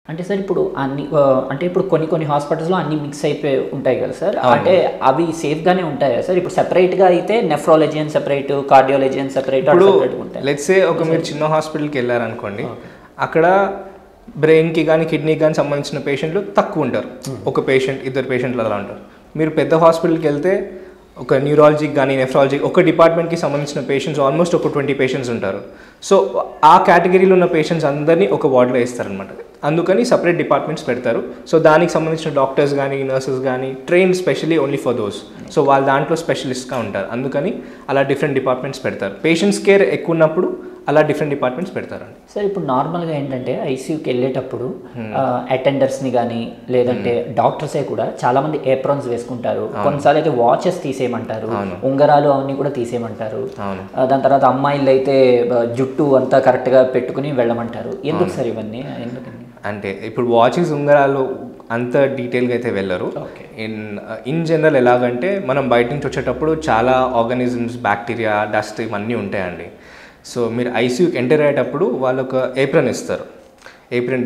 అంటే సార్ ఇప్పుడు అన్ని ఆ, అంటే ఇప్పుడు కొన్ని కొన్ని హాస్పిటల్స్లో అన్ని మిక్స్ అయిపోయి ఉంటాయి కదా సార్ అంటే అవి సేఫ్గానే ఉంటాయా సార్ ఇప్పుడు సెపరేట్గా అయితే నెఫ్రాలజీ అని సెపరేట్ కార్డియాలజీ అని సెపరేట్ ఇప్పుడు సెపరేట్గా ఉంటాయి లెట్స్ సే ఒక మీరు చిన్న హాస్పిటల్కి వెళ్ళారనుకోండి అక్కడ బ్రెయిన్కి కానీ కిడ్నీకి కానీ సంబంధించిన పేషెంట్లు తక్కువ ఉంటారు ఒక పేషెంట్ ఇద్దరు పేషెంట్లు అలా ఉంటారు మీరు పెద్ద హాస్పిటల్కి వెళ్తే ఒక న్యూరాలజీకి కానీ నెఫ్రాలజీ ఒక డిపార్ట్మెంట్కి సంబంధించిన పేషెంట్స్ ఆల్మోస్ట్ ఒక ట్వంటీ పేషెంట్స్ ఉంటారు సో ఆ కేటగిరీలో ఉన్న పేషెంట్స్ అందరినీ ఒక వార్డులో వేస్తారనమాట అందుకని సపరేట్ డిపార్ట్మెంట్స్ పెడతారు సో దానికి సంబంధించిన డాక్టర్స్ కానీ నర్సెస్ కానీ train specially only for those so వాళ్ళ దాంట్లో స్పెషలిస్ట్గా ఉంటారు అందుకని అలా డిఫరెంట్ డిపార్ట్మెంట్స్ పెడతారు పేషెంట్స్ కేర్ ఎక్కువ ఉన్నప్పుడు అలా డిఫరెంట్ డిపార్ట్మెంట్స్ పెడతారండి సార్ ఇప్పుడు నార్మల్గా ఏంటంటే ఐసీయూకి వెళ్ళేటప్పుడు అటెండర్స్ని కానీ లేదంటే డాక్టర్సే కూడా చాలా మంది ఏప్రాన్స్ వేసుకుంటారు కొన్నిసార్లు అయితే వాచెస్ తీసేయమంటారు ఉంగరాలు అవన్నీ కూడా తీసేయమంటారు అవును ఆ, దాని తర్వాత అమ్మాయిలు అయితే ఆ, జుట్టు అంతా కరెక్ట్గా పెట్టుకుని వెళ్ళమంటారు ఎందుకు సార్ ఇవన్నీ ఎందుకని అంటే ఇప్పుడు వాచెస్ ఉంగరాలు అంత డీటెయిల్గా అయితే వెళ్ళరు Okay. ఇన్ ఇన్ జనరల్ ఎలాగంటే మనం బయట నుంచి వచ్చేటప్పుడు చాలా ఆర్గానిజమ్స్ బ్యాక్టీరియా డస్ట్ ఇవన్నీ ఉంటాయండి సో మీరు ఐసీయూకి ఎంటర్ అయ్యేటప్పుడు వాళ్ళు ఒక ఏప్రన్ ఇస్తారు ఏప్రిన్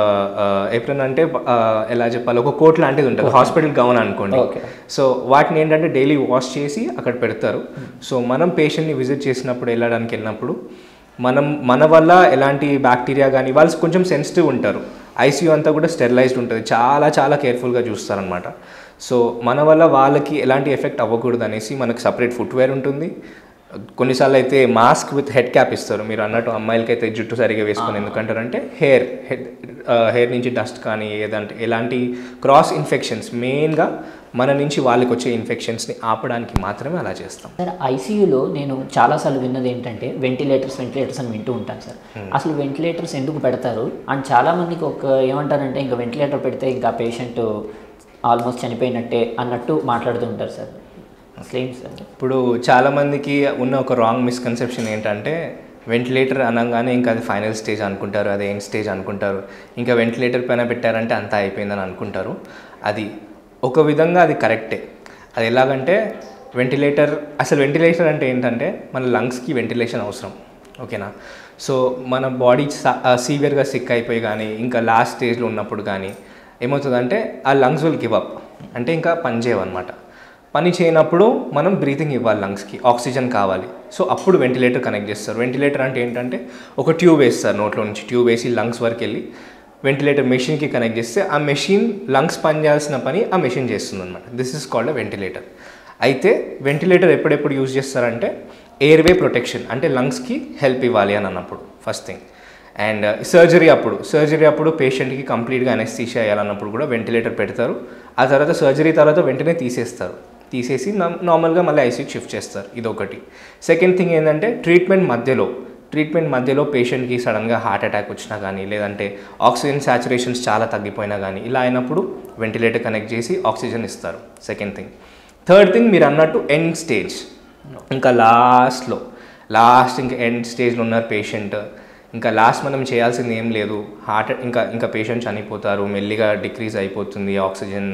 ఏప్రిన్ అంటే ఆ, ఎలా చెప్పాలి ఒక కోట్ లాంటిది ఉంటుంది హాస్పిటల్ గౌన్ అనుకోండి Okay. సో వాటిని ఏంటంటే డైలీ వాష్ చేసి అక్కడ పెడతారు సో మనం పేషెంట్ని విజిట్ చేసినప్పుడు వెళ్ళడానికి వెళ్ళినప్పుడు మనం మన వల్ల ఎలాంటి బ్యాక్టీరియా కానీ వాళ్ళు కొంచెం సెన్సిటివ్ ఉంటారు ఐసీయూ అంతా కూడా స్టెరిలైజ్డ్ ఉంటుంది చాలా చాలా కేర్ఫుల్గా చూస్తారనమాట సో మన వల్ల వాళ్ళకి ఎలాంటి ఎఫెక్ట్ అవ్వకూడదు అనేసి మనకు సపరేట్ ఫుట్వేర్ ఉంటుంది కొన్నిసార్లు అయితే మాస్క్ విత్ హెడ్ క్యాప్ ఇస్తారు మీరు అన్నట్టు అమ్మాయిలకి అయితే జుట్టు సరిగా వేసుకొని ఎందుకంటారంటే హెయిర్ హెడ్ హెయిర్ నుంచి డస్ట్ కానీ ఏదంటే ఎలాంటి క్రాస్ ఇన్ఫెక్షన్స్ మెయిన్గా మన నుంచి వాళ్ళకి వచ్చే ఇన్ఫెక్షన్స్ని ఆపడానికి మాత్రమే అలా చేస్తాం సార్ ఐసీయూలో నేను చాలాసార్లు విన్నది ఏంటంటే వెంటిలేటర్స్ వెంటిలేటర్స్ అని వింటూ ఉంటాను సార్ అసలు వెంటిలేటర్స్ ఎందుకు పెడతారు అండ్ చాలా మందికి ఒక ఏమంటారంటే ఇంకా వెంటిలేటర్ పెడితే ఇంకా పేషెంట్ ఆల్మోస్ట్ చనిపోయినట్టే అన్నట్టు మాట్లాడుతూ ఉంటారు సార్ అసలు ఏంటి సార్ ఇప్పుడు చాలామందికి ఉన్న ఒక రాంగ్ మిస్కన్సెప్షన్ ఏంటంటే వెంటిలేటర్ అనగానే ఇంకా అది ఫైనల్ స్టేజ్ అనుకుంటారు అది ఎండ్ స్టేజ్ అనుకుంటారు ఇంకా వెంటిలేటర్ పైన పెట్టారంటే అంతా అయిపోయిందని అనుకుంటారు అది ఒక విధంగా అది కరెక్టే అది ఎలాగంటే వెంటిలేటర్ అసలు వెంటిలేటర్ అంటే ఏంటంటే మన లంగ్స్కి వెంటిలేషన్ అవసరం ఓకేనా సో మన బాడీ సీవియర్గా సిక్ అయిపోయి కానీ ఇంకా లాస్ట్ స్టేజ్లో ఉన్నప్పుడు కానీ ఏమవుతుందంటే ఆ లంగ్స్ విల్ గివ్ అప్ అంటే ఇంకా పని చేయవన్నమాట పని చేయనప్పుడు మనం బ్రీతింగ్ ఇవ్వాలి లంగ్స్కి ఆక్సిజన్ కావాలి సో అప్పుడు వెంటిలేటర్ కనెక్ట్ చేస్తారు వెంటిలేటర్ అంటే ఏంటంటే ఒక ట్యూబ్ వేస్తారు నోట్లో నుంచి ట్యూబ్ వేసి లంగ్స్ వరకు వెళ్ళి వెంటిలేటర్ మెషిన్కి కనెక్ట్ చేస్తే ఆ మెషిన్ లంగ్స్ పని చేయాల్సిన పని ఆ మెషిన్ చేస్తుంది అనమాట this is called uh ventilator అయితే వెంటిలేటర్ ఎప్పుడెప్పుడు యూజ్ చేస్తారంటే ఎయిర్వే ప్రొటెక్షన్ అంటే లంగ్స్కి హెల్ప్ ఇవ్వాలి అని అన్నప్పుడు ఫస్ట్ థింగ్ అండ్ సర్జరీ అప్పుడు సర్జరీ అప్పుడు పేషెంట్కి కంప్లీట్గా అనెస్థీషియా వేయాలన్నప్పుడు కూడా వెంటిలేటర్ పెడతారు ఆ తర్వాత సర్జరీ తర్వాత వెంటనే తీసేస్తారు తీసేసి నార్మల్గా మళ్ళీ ఐసీకి షిఫ్ట్ చేస్తారు ఇదొకటి సెకండ్ థింగ్ ఏంటంటే ట్రీట్మెంట్ మధ్యలో ట్రీట్మెంట్ మధ్యలో పేషెంట్కి సడన్గా హార్ట్ అటాక్ వచ్చినా కానీ లేదంటే ఆక్సిజన్ సాచురేషన్స్ చాలా తగ్గిపోయినా కానీ ఇలా అయినప్పుడు వెంటిలేటర్ కనెక్ట్ చేసి ఆక్సిజన్ ఇస్తారు సెకండ్ థింగ్ థర్డ్ థింగ్ మీరు అన్నట్టు ఎండ్ స్టేజ్ ఇంకా లాస్ట్లో లాస్ట్ ఇంకా ఎండ్ స్టేజ్లో ఉన్నారు పేషెంట్ ఇంకా లాస్ట్ మనం చేయాల్సింది ఏం లేదు హార్ట్ ఇంకా ఇంకా పేషెంట్ చనిపోతారు మెల్లిగా డిక్రీజ్ అయిపోతుంది ఆక్సిజన్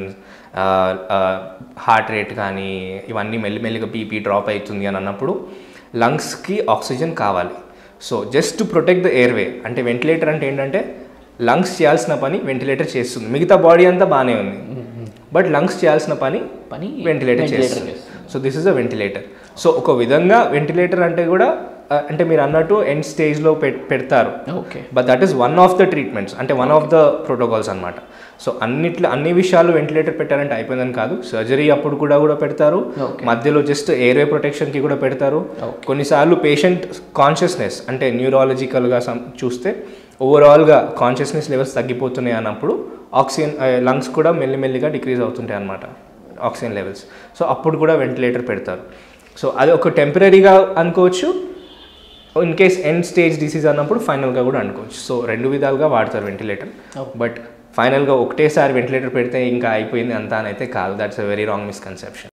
హార్ట్ రేట్ కానీ ఇవన్నీ మెల్లిమెల్లిగా బీపీ డ్రాప్ అవుతుంది అని అన్నప్పుడు లంగ్స్కి ఆక్సిజన్ కావాలి so just to protect the airway అంటే వెంటిలేటర్ అంటే ఏంటంటే లంగ్స్ చేయాల్సిన పని వెంటిలేటర్ చేస్తుంది మిగతా బాడీ అంతా బాగానే ఉంది బట్ లంగ్స్ చేయాల్సిన పని పని వెంటిలేటర్ ventilator చేస్తుంది so this is uh ventilator so ఒక విధంగా వెంటిలేటర్ అంటే కూడా ఆ, అంటే మీరు అన్నట్టు ఎండ్ స్టేజ్లో పెడతారు okay but that is one of the treatments అంటే వన్ ఆఫ్ ద ప్రోటోకాల్స్ అనమాట సో అన్నిట్లో అన్ని విషయాలు వెంటిలేటర్ పెట్టారంటే అయిపోయిందని కాదు సర్జరీ అప్పుడు కూడా కూడా పెడతారు Okay. మధ్యలో జస్ట్ ఎయిర్వే ప్రొటెక్షన్కి కూడా పెడతారు Okay. కొన్నిసార్లు పేషెంట్ కాన్షియస్నెస్ అంటే న్యూరాలజికల్గా చూస్తే ఓవరాల్గా కాన్షియస్నెస్ లెవెల్స్ తగ్గిపోతున్నాయి అన్నప్పుడు ఆక్సిజన్ లంగ్స్ కూడా మెల్లిమెల్లిగా డిక్రీజ్ అవుతుంటాయి అన్నమాట ఆక్సిజన్ లెవెల్స్ సో అప్పుడు కూడా వెంటిలేటర్ పెడతారు సో అది ఒక టెంపరీగా అనుకోవచ్చు in case end stage disease అన్నప్పుడు ఫైనల్గా కూడా అనుకోవచ్చు సో రెండు విధాలుగా వాడతారు వెంటిలేటర్ Okay. బట్ ఫైనల్గా ఒకటేసారి వెంటిలేటర్ పెడితే ఇంకా అయిపోయింది అంతా అని అయితే కాదు that's a very wrong misconception